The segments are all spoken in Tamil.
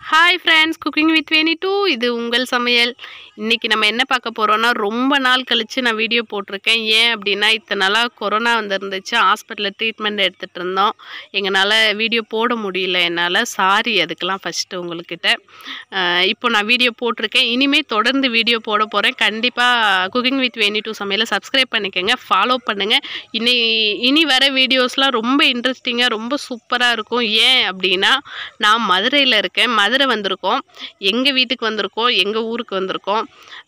hi friends cooking with Veni two இது உங்கள் சமையல் இன்றைக்கி நம்ம என்ன பார்க்க போகிறோன்னா ரொம்ப நாள் கழித்து நான் வீடியோ போட்டிருக்கேன் ஏன் அப்படின்னா இத்தனை நாளாக கொரோனா வந்துருந்துச்சு ஹாஸ்பிட்டலில் ட்ரீட்மெண்ட் எடுத்துகிட்டு இருந்தோம் எங்களால் வீடியோ போட முடியல என்னால் சாரி அதுக்கெல்லாம் ஃபஸ்ட்டு உங்கள்கிட்ட அஹ் இப்போ நான் வீடியோ போட்டிருக்கேன் இனிமேல் தொடர்ந்து வீடியோ போட போகிறேன் கண்டிப்பாக குக்கிங் வித் வேணி டூ சமையலை சப்ஸ்கிரைப் பண்ணிக்கோங்க ஃபாலோ பண்ணுங்கள் இனி இனி வர வீடியோஸ்லாம் ரொம்ப இன்ட்ரெஸ்டிங்காக ரொம்ப சூப்பராக இருக்கும் ஏன் அப்படின்னா நான் மதுரையில் இருக்கேன் மதுரை வந்திருக்கோம் எங்கள் வீட்டுக்கு வந்திருக்கோம் எங்கள் ஊருக்கு வந்திருக்கோம்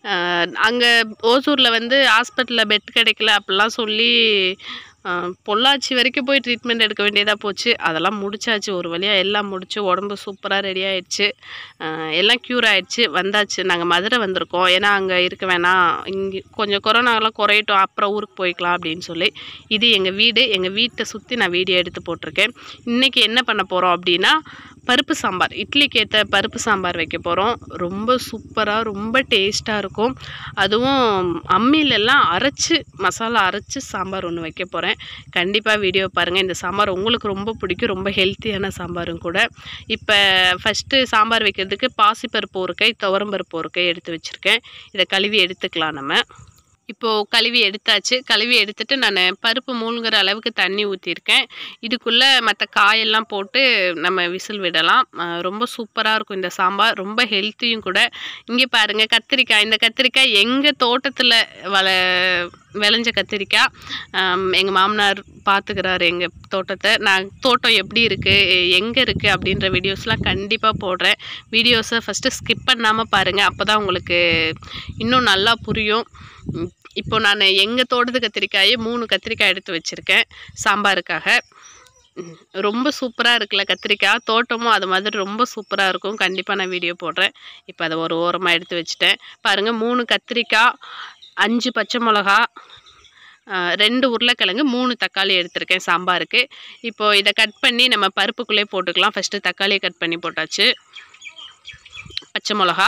அங்கே ஓசூரில் வந்து ஹாஸ்பிட்டலில் பெட் கிடைக்கல அப்படிலாம் சொல்லி அஹ், பொள்ளாச்சி வரைக்கும் போய் ட்ரீட்மெண்ட் எடுக்க வேண்டியதாக போச்சு அதெல்லாம் முடிச்சாச்சு ஒரு வழியாக எல்லாம் முடிச்சு உடம்பு சூப்பராக ரெடி ஆயிடுச்சு அஹ், எல்லாம் க்யூர் ஆயிடுச்சு வந்தாச்சு நாங்கள் மதுரை வந்திருக்கோம் ஏன்னா அங்கே இருக்க வேணாம் இங்கே கொஞ்சம் கொரோனாலாம் குறையட்டும் அப்புறம் ஊருக்கு போய்க்கலாம் அப்படின்னு சொல்லி இது எங்கள் வீடு எங்கள் வீட்டை சுற்றி நான் வீடியோ எடுத்து போட்டிருக்கேன் இன்றைக்கி என்ன பண்ண போகிறோம் அப்படின்னா பருப்பு சாம்பார் இட்லிக்கு ஏற்ற பருப்பு சாம்பார் வைக்க போகிறோம் ரொம்ப சூப்பராக ரொம்ப டேஸ்ட்டாக இருக்கும் அதுவும் அம்மிலெல்லாம் அரைச்சி மசாலா அரைச்சி சாம்பார் ஒன்று வைக்க போகிறேன் கண்டிப்பாக வீடியோ பாருங்கள் இந்த சாம்பார் உங்களுக்கு ரொம்ப பிடிக்கும் ரொம்ப ஹெல்த்தியான சாம்பாரும் கூட இப்போ ஃபஸ்ட்டு சாம்பார் வைக்கிறதுக்கு பாசிப்பருப்பு ஒரு கை துவரம்பருப்பு ஒரு கை எடுத்து வச்சுருக்கேன் இதை கழுவி எடுத்துக்கலாம் நம்ம இப்போது கழுவி எடுத்தாச்சு கழுவி எடுத்துட்டு நான் பருப்பு மூழ்கிற அளவுக்கு தண்ணி ஊற்றிருக்கேன் இதுக்குள்ளே மற்ற காயெல்லாம் போட்டு நம்ம விசில் விடலாம் அஹ் ரொம்ப சூப்பராக இருக்கும் இந்த சாம்பார் ரொம்ப ஹெல்த்தியும் கூட இங்கே பாருங்கள் கத்திரிக்காய் இந்த கத்திரிக்காய் எங்கள் தோட்டத்தில் வள விளைஞ்ச கத்திரிக்காய் எங்கள் மாமனார் பார்த்துக்கிறாரு எங்கள் தோட்டத்தை நான் தோட்டம் எப்படி இருக்குது எங்கே இருக்குது அப்படின்ற வீடியோஸ்லாம் கண்டிப்பாக போடுறேன் வீடியோஸை ஃபஸ்ட்டு ஸ்கிப் பண்ணாமல் பாருங்கள் அப்போ தான் உங்களுக்கு இன்னும் நல்லா புரியும் உம், இப்போ நான் எங்கள் தோட்டத்து கத்திரிக்காயை மூணு கத்திரிக்காய் எடுத்து வச்சுருக்கேன் சாம்பாருக்காக உம், ரொம்ப சூப்பராக இருக்குல்ல கத்திரிக்காய் தோட்டமும் அது மாதிரி ரொம்ப சூப்பராக இருக்கும் கண்டிப்பாக நான் வீடியோ போடுறேன் இப்போ அதை ஒரு ஓரமாக எடுத்து வச்சுட்டேன் பாருங்கள் மூணு கத்திரிக்காய் அஞ்சு பச்சை மிளகா ஆஹ், ரெண்டு உருளைக்கிழங்கு மூணு தக்காளி எடுத்திருக்கேன் சாம்பாருக்கு இப்போது இதை கட் பண்ணி நம்ம பருப்புக்குள்ளே போட்டுக்கலாம் ஃபஸ்ட்டு தக்காளியை கட் பண்ணி போட்டாச்சு பச்சை மிளகா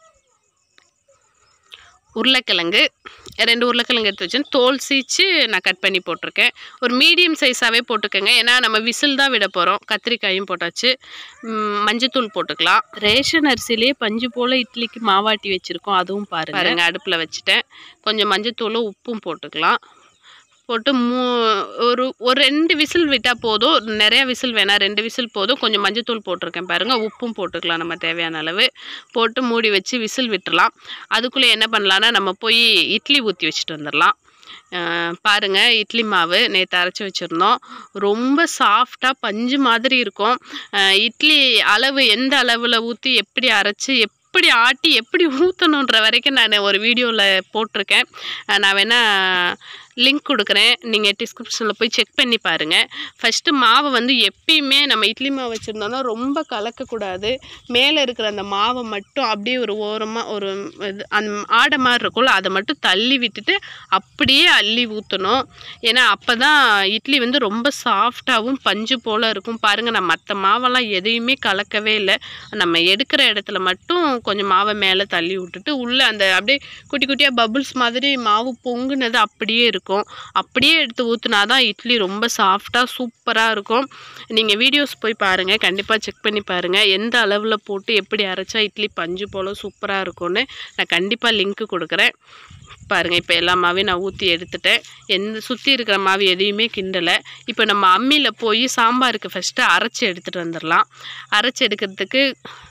உருளைக்கிழங்கு ரெண்டு உருளைக்கிழங்கு எடுத்து வச்சேன் தோல் சீச்சு நான் கட் பண்ணி போட்டிருக்கேன் ஒரு மீடியம் சைஸாகவே போட்டுக்கோங்க ஏன்னா நம்ம விசில் தான் விட போகிறோம் கத்திரிக்காயும் போட்டாச்சு ம், மஞ்சத்தூள் போட்டுக்கலாம் ரேஷன் அரிசிலேயே பஞ்சு போல் இட்லிக்கு மாவாட்டி வச்சுருக்கோம் அதுவும் பாருங்க பாருங்க அடுப்பில் வச்சுட்டேன் கொஞ்சம் மஞ்சத்தூளும் உப்பும் போட்டுக்கலாம் போட்டு மூ ஒரு ஒரு ரெண்டு விசில் விட்டால் போதும் நிறையா விசில் வேணாம் ரெண்டு விசில் போதும் கொஞ்சம் மஞ்சத்தூள் போட்டிருக்கேன் பாருங்கள் உப்பும் போட்டுக்கலாம் நம்ம தேவையான அளவு போட்டு மூடி வச்சு விசில் விட்டுறலாம் அதுக்குள்ளே என்ன பண்ணலான்னா நம்ம போய் இட்லி ஊற்றி வச்சுட்டு வந்துடலாம் அஹ் பாருங்க இட்லி மாவு நேற்று அரைச்சி வச்சுருந்தோம் ரொம்ப சாஃப்டாக பஞ்சு மாதிரி இருக்கும் அஹ் இட்லி அளவு எந்த அளவில் ஊற்றி எப்படி அரைச்சி எப்படி ஆட்டி எப்படி ஊற்றணுன்ற வரைக்கும் நான் ஒரு வீடியோவில் போட்டிருக்கேன் அஹ் நான் வேணால் லிங்க் கொடுக்குறேன் நீங்கள் டிஸ்கிரிப்ஷனில் போய் செக் பண்ணி பாருங்கள் ஃபஸ்ட்டு மாவை வந்து எப்பயுமே நம்ம இட்லி மாவு வச்சுருந்தோம்னா ரொம்ப கலக்கக்கூடாது மேலே இருக்கிற அந்த மாவை மட்டும் அப்படியே ஒரு ஓரமாக ஒரு இது அந்த ஆடை மாதிரி இருக்கும்ல அதை மட்டும் தள்ளி விட்டுட்டு அப்படியே அள்ளி ஊற்றணும் ஏன்னா அப்போ தான் இட்லி வந்து ரொம்ப சாஃப்டாகவும் பஞ்சு போல் இருக்கும் பாருங்கள் நான் மற்ற மாவெல்லாம் எதையுமே கலக்கவே இல்லை நம்ம எடுக்கிற இடத்துல மட்டும் கொஞ்சம் மாவை மேலே தள்ளி விட்டுட்டு உள்ளே அந்த அப்படியே குட்டி குட்டியாக பபுள்ஸ் மாதிரி மாவு பொங்குனது அப்படியே இருக்கும் அப்படியே எடுத்து ஊற்றுனா தான் இட்லி ரொம்ப சாஃப்டாக சூப்பராக இருக்கும் நீங்கள் வீடியோஸ் போய் பாருங்கள் கண்டிப்பாக செக் பண்ணி பாருங்கள் எந்த அளவில் போட்டு எப்படி அரைச்சா இட்லி பஞ்சு போல் சூப்பராக இருக்கும்னு நான் கண்டிப்பாக லிங்க்கு கொடுக்குறேன் பாருங்கள் இப்போ எல்லா மாவையும் நான் ஊற்றி எடுத்துட்டேன் எந்த சுற்றி இருக்கிற மாவு எதையுமே கிண்டலை இப்போ நம்ம அம்மியில் போய் சாம்பாருக்கு ஃபஸ்ட்டு அரைச்சி எடுத்துகிட்டு வந்துடலாம் அரைச்சி எடுக்கிறதுக்கு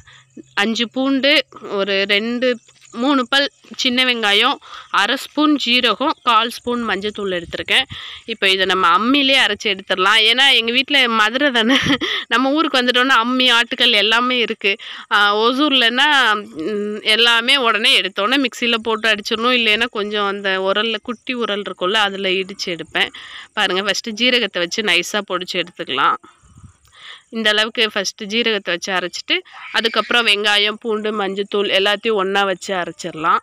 அஞ்சு பூண்டு ஒரு ரெண்டு மூணு பல் சின்ன வெங்காயம் அரை ஸ்பூன் ஜீரகம் கால் ஸ்பூன் மஞ்சத்தூள் எடுத்திருக்கேன் இப்போ இதை நம்ம அம்மிலே அரைச்சி எடுத்துடலாம் ஏன்னா எங்கள் வீட்டில் மதுரை தானே நம்ம ஊருக்கு வந்துட்டோன்னா அம்மி ஆட்டுக்கல் எல்லாமே இருக்குது ஒசூர்லன்னா ம், எல்லாமே உடனே எடுத்தோடனே மிக்சியில் போட்டு அடிச்சிடணும் இல்லைன்னா கொஞ்சம் அந்த உரலில் குட்டி உரல் இருக்கும்ல அதில் இடித்து எடுப்பேன் பாருங்கள் ஃபஸ்ட்டு ஜீரகத்தை வச்சு நைஸாக பொடிச்சு எடுத்துக்கலாம் இந்த அளவுக்கு ஃபஸ்ட்டு ஜீரகத்தை வச்சு அரைச்சிட்டு அதுக்கப்புறம் வெங்காயம் பூண்டு மஞ்சத்தூள் எல்லாத்தையும் ஒன்றா வச்சு அரைச்சிடலாம்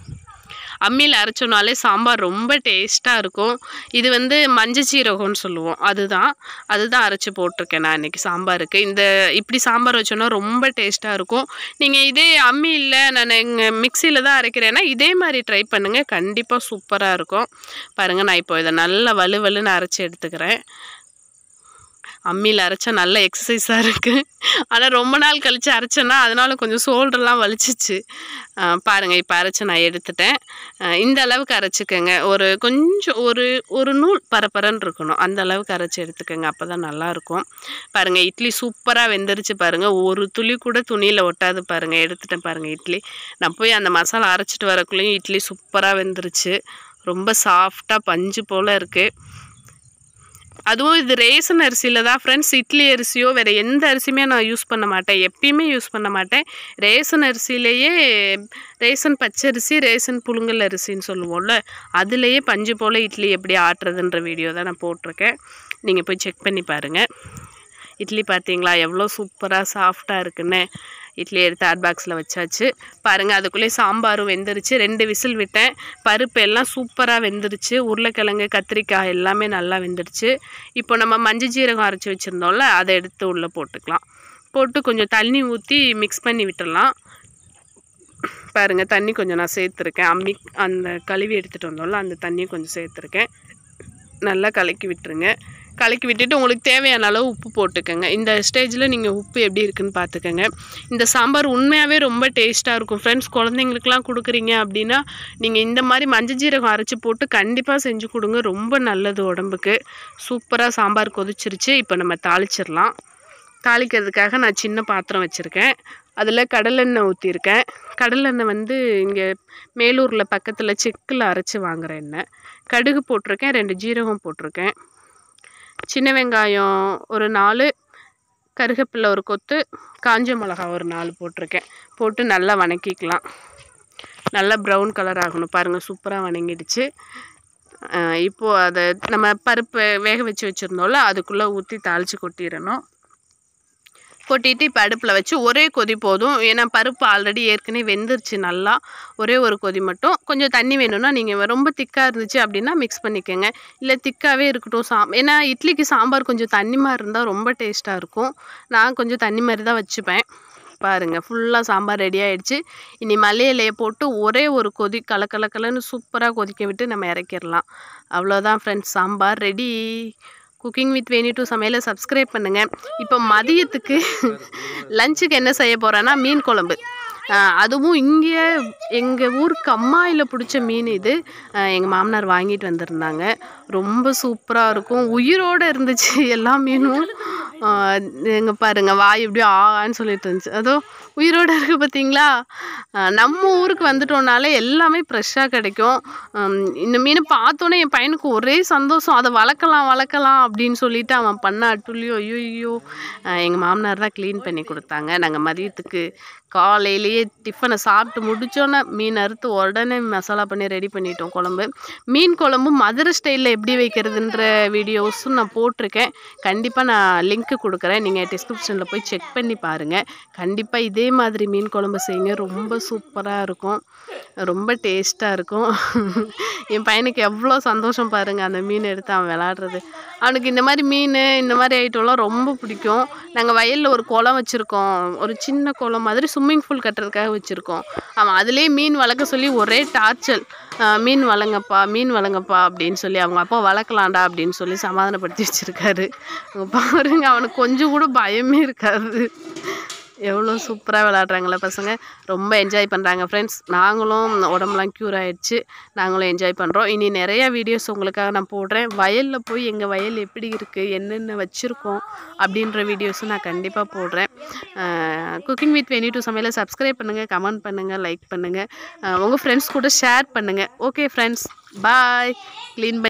அம்மியில் அரைச்சோனாலே சாம்பார் ரொம்ப டேஸ்ட்டாக இருக்கும் இது வந்து மஞ்சள் சீரகம்னு சொல்லுவோம் அதுதான் அதுதான் அரைச்சி போட்டிருக்கேன் நான் இன்றைக்கி சாம்பாருக்கு இந்த இப்படி சாம்பார் வச்சோன்னா ரொம்ப டேஸ்ட்டாக இருக்கும் நீங்கள் இதே அம்மி இல்லை நான் எங்கள் மிக்சியில் தான் அரைக்கிறேன்னா இதே மாதிரி ட்ரை பண்ணுங்கள் கண்டிப்பாக சூப்பராக இருக்கும் பாருங்கள் நான் இப்போ இதை நல்லா வலு வலுன்னு அரைச்சி எடுத்துக்கிறேன் அம்மியில் அரைச்சா நல்ல எக்ஸசைஸாக இருக்குது ஆனால் ரொம்ப நாள் கழித்து அரைச்சேன்னா அதனால கொஞ்சம் ஷோல்டர்லாம் வலிச்சிச்சு பாருங்கள் இப்போ அரைச்சி நான் எடுத்துட்டேன் அஹ் இந்த அளவுக்கு அரைச்சிக்கோங்க ஒரு கொஞ்சம் ஒரு ஒரு நூல் பரபரன்னு இருக்கணும் அந்த அளவுக்கு அரைச்சி எடுத்துக்கோங்க அப்போ தான் நல்லாயிருக்கும் பாருங்கள் இட்லி சூப்பராக வெந்துருச்சு பாருங்கள் ஒரு துளி கூட துணியில் ஒட்டாது பாருங்கள் எடுத்துட்டேன் பாருங்கள் இட்லி நான் போய் அந்த மசாலா அரைச்சிட்டு வரக்குள்ளேயும் இட்லி சூப்பராக வெந்துருச்சு ரொம்ப சாஃப்டாக பஞ்சு போல் இருக்குது அதுவும் இது ரேசன் அரிசியில் தான் ஃப்ரெண்ட்ஸ் இட்லி அரிசியோ வேறு எந்த அரிசியுமே நான் யூஸ் பண்ண மாட்டேன் எப்பயுமே யூஸ் பண்ண மாட்டேன் ரேசன் அரிசியிலேயே ரேசன் பச்சரிசி ரேசன் புழுங்கல் அரிசின்னு சொல்லுவோம்ல அதுலேயே பஞ்சு போல் இட்லி எப்படி ஆட்டுறதுன்ற வீடியோ தான் நான் போட்டிருக்கேன் நீங்கள் போய் செக் பண்ணி பாருங்கள் இட்லி பார்த்தீங்களா எவ்வளோ சூப்பராக சாஃப்டாக இருக்குன்னு இட்லி எடுத்து ஹாட் பாக்ஸில் வச்சாச்சு பாருங்கள் அதுக்குள்ளே சாம்பாரும் வெந்துருச்சு ரெண்டு விசில் விட்டேன் பருப்பு எல்லாம் சூப்பராக வெந்துருச்சு உருளைக்கிழங்கு கத்திரிக்காய் எல்லாமே நல்லா வெந்துருச்சு இப்போ நம்ம மஞ்சள் ஜீரகம் அரைச்சி வச்சுருந்தோம்ல அதை எடுத்து உள்ளே போட்டுக்கலாம் போட்டு கொஞ்சம் தண்ணி ஊற்றி மிக்ஸ் பண்ணி விட்டுடலாம் பாருங்கள் தண்ணி கொஞ்சம் நான் சேர்த்துருக்கேன் அம்மி அந்த கழுவி எடுத்துகிட்டு வந்தோம்ல அந்த தண்ணியை கொஞ்சம் சேர்த்துருக்கேன் நல்லா கலக்கி விட்டுருங்க கலக்கி விட்டுட்டு உங்களுக்கு தேவையான அளவு உப்பு போட்டுக்கோங்க இந்த ஸ்டேஜில் நீங்கள் உப்பு எப்படி இருக்குன்னு பார்த்துக்கோங்க இந்த சாம்பார் உண்மையாகவே ரொம்ப டேஸ்ட்டாக இருக்கும் ஃப்ரெண்ட்ஸ் குழந்தைங்களுக்குலாம் கொடுக்குறீங்க அப்படின்னா நீங்கள் இந்த மாதிரி மஞ்சள் ஜீரகம் அரைச்சி போட்டு கண்டிப்பாக செஞ்சு கொடுங்க ரொம்ப நல்லது உடம்புக்கு சூப்பராக சாம்பார் கொதிச்சிருச்சு இப்போ நம்ம தாளிச்சிடலாம் தாளிக்கிறதுக்காக நான் சின்ன பாத்திரம் வச்சுருக்கேன் அதில் கடலெண்ணெய் ஊற்றிருக்கேன் கடலெண்ணெய் வந்து இங்கே மேலூரில் பக்கத்தில் செக்கில் அரைச்சி வாங்குற எண்ணெய் கடுகு போட்டிருக்கேன் ரெண்டு ஜீரகம் போட்டிருக்கேன் சின்ன வெங்காயம் ஒரு நாலு கருகப்பில்லை ஒரு கொத்து காஞ்ச மிளகா ஒரு நாலு போட்டிருக்கேன் போட்டு நல்லா வணக்கிக்கலாம் நல்லா ப்ரௌன் கலர் ஆகணும் பாருங்கள் சூப்பராக வணங்கிடுச்சு அஹ் இப்போது அதை நம்ம பருப்பு வேக வச்சு வச்சுருந்தோம்ல அதுக்குள்ளே ஊற்றி தாளித்து கொட்டிடணும் கொட்டிட்டு இப்போ அடுப்பில் வச்சு ஒரே கொதி போதும் ஏன்னா பருப்பு ஆல்ரெடி ஏற்கனவே வெந்துருச்சு நல்லா ஒரே ஒரு கொதி மட்டும் கொஞ்சம் தண்ணி வேணும்னா நீங்கள் ரொம்ப திக்காக இருந்துச்சு அப்படின்னா மிக்ஸ் பண்ணிக்கோங்க இல்லை திக்காகவே இருக்கட்டும் சாம் ஏன்னா இட்லிக்கு சாம்பார் கொஞ்சம் தண்ணி மாதிரி இருந்தால் ரொம்ப டேஸ்ட்டாக இருக்கும் நான் கொஞ்சம் தண்ணி மாதிரி தான் வச்சுப்பேன் பாருங்கள் ஃபுல்லாக சாம்பார் ரெடி ஆயிடுச்சு இனி மல்லி இலையை போட்டு ஒரே ஒரு கொதி கலக்கலக்கலன்னு சூப்பராக கொதிக்க விட்டு நம்ம இறக்கிடலாம் அவ்வளோதான் friends sambar ready cooking with Veni two சமையலை சப்ஸ்கிரைப் பண்ணுங்கள் இப்போ மதியத்துக்கு லஞ்சுக்கு என்ன செய்ய போகிறேன்னா மீன் குழம்பு ஆஹ் அதுவும் இங்கே எங்கள் ஊருக்கு அம்மாயில் பிடிச்ச மீன் இது எங்கள் மாமனார் வாங்கிட்டு வந்திருந்தாங்க ரொம்ப சூப்பராக இருக்கும் உயிரோடு இருந்துச்சு எல்லா மீனும் எங்க பாருங்க வாய் எப்படி ஆன்னு சொல்லிட்டு இருந்துச்சு அதோ உயிரோடு இருக்குது பார்த்தீங்களா ஆஹ் நம்ம ஊருக்கு வந்துட்டோம்னாலே எல்லாமே ஃப்ரெஷ்ஷாக கிடைக்கும் ஹம், இந்த மீனை பார்த்தோன்னே என் பையனுக்கு ஒரே சந்தோஷம் அதை வளர்க்கலாம் வளர்க்கலாம் அப்படின்னு சொல்லிட்டு அவன் பண்ண அட்டுலியோ ஐயோ ஐயோ எங்கள் மாமனார் தான் க்ளீன் பண்ணி கொடுத்தாங்க நாங்கள் மதியத்துக்கு காலையிலேயே டிஃபனை சாப்பிட்டு முடிச்சோன்னே மீன் அறுத்து உடனே மசாலா பண்ணி ரெடி பண்ணிட்டோம் குழம்பு மீன் குழம்பு மதுரை ஸ்டைலில் எப்படி வைக்கிறதுன்ற வீடியோஸும் நான் போட்டிருக்கேன் கண்டிப்பாக நான் லிங்க்கு கொடுக்குறேன் நீங்கள் டிஸ்கிரிப்ஷனில் போய் செக் பண்ணி பாருங்கள் கண்டிப்பாக இதே மாதிரி மீன் குழம்பு செய்யுங்க ரொம்ப சூப்பராக இருக்கும் ரொம்ப டேஸ்ட்டாக இருக்கும் என் பையனுக்கு எவ்வளோ சந்தோஷம் பாருங்கள் அந்த மீன் எடுத்து அவன் விளாடுறது அவனுக்கு இந்த மாதிரி மீன் இந்த மாதிரி ஐட்டம்லாம் ரொம்ப பிடிக்கும் நாங்கள் வயலில் ஒரு குளம் வச்சுருக்கோம் ஒரு சின்ன குளம் மாதிரி ஸ்விம்மிங் பூல் கட்டுறதுக்காக வச்சுருக்கோம் அவன் அதுலேயே மீன் வளர்க்க சொல்லி ஒரே டார்ச்சல் மீன் வளங்கப்பா மீன் வளங்கப்பா அப்படின்னு சொல்லி அவங்க அப்பா வளர்க்கலாம்டா அப்படின்னு சொல்லி சமாதானப்படுத்தி வச்சுருக்காரு அங்க பாருங்க அவனுக்கு கொஞ்சம் கூட பயமே இருக்காது எவ்வளோ சூப்பராக விளாட்றாங்களே பசங்க ரொம்ப என்ஜாய் பண்ணுறாங்க ஃப்ரெண்ட்ஸ் நாங்களும் உடம்புலாம் க்யூர் ஆயிடுச்சு நாங்களும் என்ஜாய் பண்ணுறோம் இனி நிறைய வீடியோஸ் உங்களுக்காக நான் போடுறேன் வயலில் போய் எங்கள் வயல் எப்படி இருக்குது என்னென்ன வச்சுருக்கோம் அப்படின்ற வீடியோஸும் நான் கண்டிப்பாக போடுறேன் குக்கிங் வித் வெனி டூ சமையலை சப்ஸ்கிரைப் பண்ணுங்கள் கமெண்ட் பண்ணுங்கள் லைக் பண்ணுங்கள் உங்கள் ஃப்ரெண்ட்ஸ் கூட ஷேர் பண்ணுங்கள் ஓகே ஃப்ரெண்ட்ஸ் பாய் க்ளீன்